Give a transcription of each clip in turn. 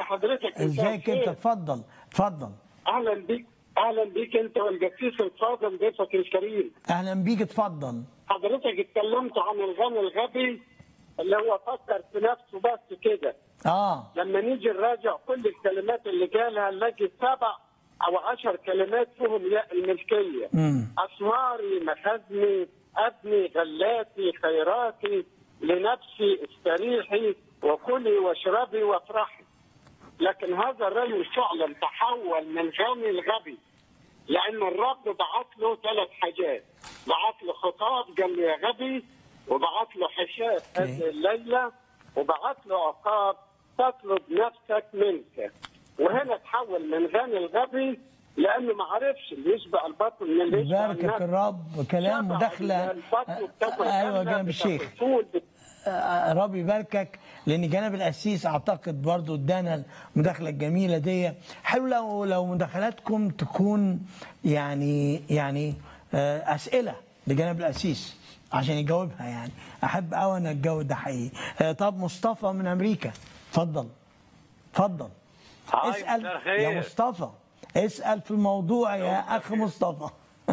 بحضرتك مساء ازيك انت الخير. اتفضل اتفضل اهلا بيك اهلا بيك انت والجسيس الفاضل ضيفك الكريم اهلا بيك اتفضل حضرتك اتكلمت عن الغني الغبي اللي هو فكر في نفسه بس كده اه لما نيجي نراجع كل الكلمات اللي قالها نلاقي سبع او عشر كلمات فيهم ياء الملكيه امم اسماري مخزني ابني غلاتي خيراتي لنفسي استريحي وكلي واشربي وافرحي لكن هذا الرجل فعلا تحول من غني لغبي لان الرب بعت له ثلاث حاجات بعت له خطاب قال له يا غبي وبعت له حشاء هذه الليله وبعت له عقاب تطلب نفسك منك وهنا تحول من غني لغبي لانه ما عرفش اللي يشبع البطن من اللي يشبع يباركك النفس. الرب كلام شبع مداخله البطن وبتاكل ايوه غلة، جنب الشيخ بتاكل فول، بت- آه، رب يباركك لان جناب القسيس اعتقد برضو ادانا المداخله الجميله دي حلو لو لو مداخلاتكم تكون يعني يعني آه، اسئله لجناب القسيس عشان يجاوبها يعني احب قوي انا اتجاوب ده حقيقي آه، طب مصطفى من امريكا اتفضل اتفضل هاي، اسال مساء الخير. يا مصطفى اسال في الموضوع يا اخ مصطفى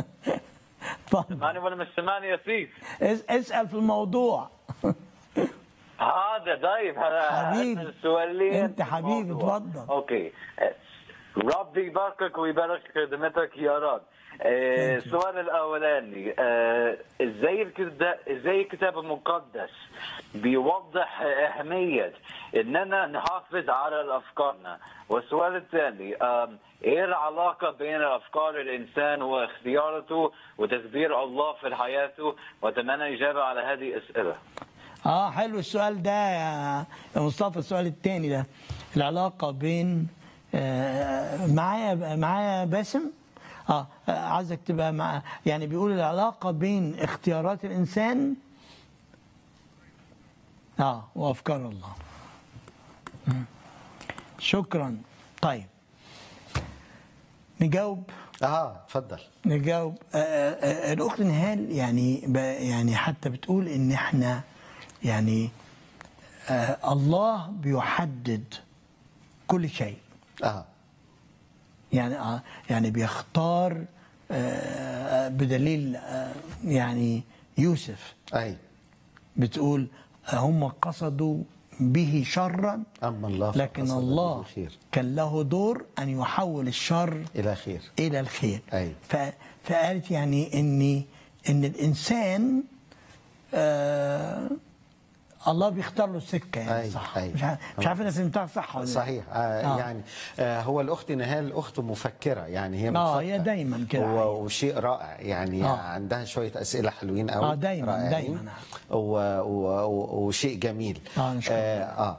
اتفضل ماني ولا مش سامعني يا سيف اس- اسال في الموضوع هذا طيب هذا حبيبي. هذا السؤالين أنت حبيبي، الموضوع. اتفضل. اوكي ربي يباركك ويبارك خدمتك يا رب آه، السؤال الاولاني آه، ازاي الكتاب ازاي الكتاب المقدس بيوضح اهميه اننا نحافظ على افكارنا والسؤال الثاني آم، ايه العلاقه بين افكار الانسان واختيارته وتدبير الله في حياته واتمنى اجابه على هذه الاسئله اه حلو السؤال ده يا يا مصطفى السؤال الثاني ده العلاقه بين آه، معايا معايا باسم اه آه، عايزك تبقى مع يعني بيقول العلاقه بين اختيارات الانسان اه وافكار الله مم. شكرا طيب نجاوب اه اتفضل نجاوب آه، آه، الاخت نهال يعني ب- يعني حتى بتقول ان احنا يعني آه، الله بيحدد كل شيء اه يعني آه، يعني بيختار آه، بدليل آه، يعني يوسف اي بتقول آه، هم قصدوا به شرا اما الله لكن فقصد به الله خير كان له دور ان يحول الشر الى خير الى الخير أيوة. ف- فقالت يعني ان ان الانسان آه الله بيختار له السكه يعني أيوة، صح أيوة. مش عارف مش عارف انا فهمتها صح ولا لا. صحيح آه آه. يعني آه هو الاخت نهال اخت مفكره يعني هي آه، بتفكر هي دايماً كده حقيقي. و- وشيء رائع يعني آه. آه. عندها شويه اسئله حلوين قوي آه، دايماً، رائعين. دايماً. و و و وشيء جميل آه، نشكرك. آه, آه,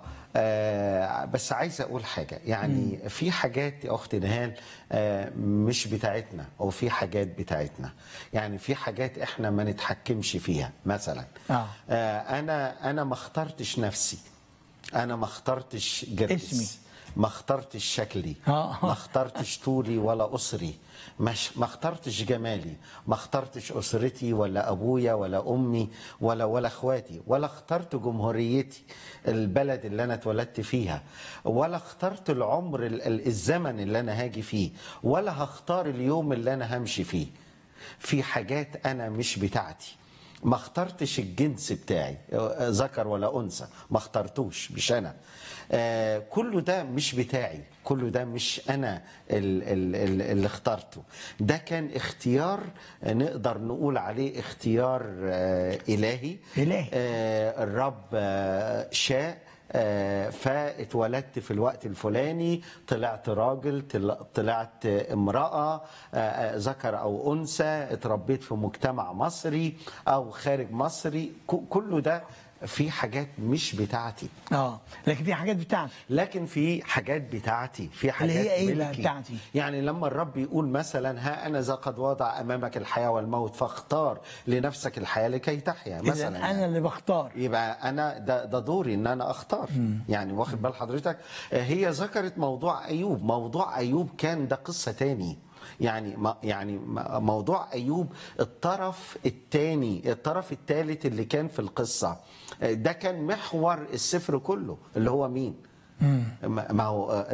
آه بس عايز اقول حاجه يعني مم. في حاجات يا اخت نهال آه مش بتاعتنا او في حاجات بتاعتنا يعني في حاجات احنا ما نتحكمش فيها مثلا آه. آه انا انا ما اخترتش نفسي انا ما اخترتش جرس اسمي. ما اخترتش شكلي آه. ما اخترتش طولي ولا أسري مش ما اخترتش جمالي ما اخترتش أسرتي ولا أبويا ولا أمي ولا ولا أخواتي ولا اخترت جمهوريتي البلد اللي أنا اتولدت فيها ولا اخترت العمر ال- ال- الزمن اللي أنا هاجي فيه ولا هختار اليوم اللي أنا همشي فيه في حاجات أنا مش بتاعتي ما اخترتش الجنس بتاعي آه، ذكر ولا انثى ما اخترتوش مش انا آه كله ده مش بتاعي كله ده مش انا ال- ال- ال- اللي اخترته ده كان اختيار آه، نقدر نقول عليه اختيار آه الهي إلهي. آه الرب آه شاء آه، فاتولدت في الوقت الفلاني طلعت راجل طل- طلعت امرأة آه، آه، ذكر أو أنثى اتربيت في مجتمع مصري أو خارج مصري ك- كله ده في حاجات مش بتاعتي اه لكن في حاجات بتاعتي لكن في حاجات بتاعتي في حاجات هي إيه بقى ملكي. بتاعتي؟ يعني لما الرب يقول مثلا ها انا ذا قد وضع امامك الحياه والموت فاختار لنفسك الحياه لكي تحيا اذا مثلا انا يعني. اللي بختار يبقى انا ده ده دوري ان انا اختار يعني واخد بال حضرتك آه، هي ذكرت موضوع ايوب موضوع ايوب كان ده قصه تاني يعني ما يعني م- موضوع ايوب الطرف الثاني الطرف الثالث اللي كان في القصه آه، ده كان محور السفر كله اللي هو مين ما ما هو آه،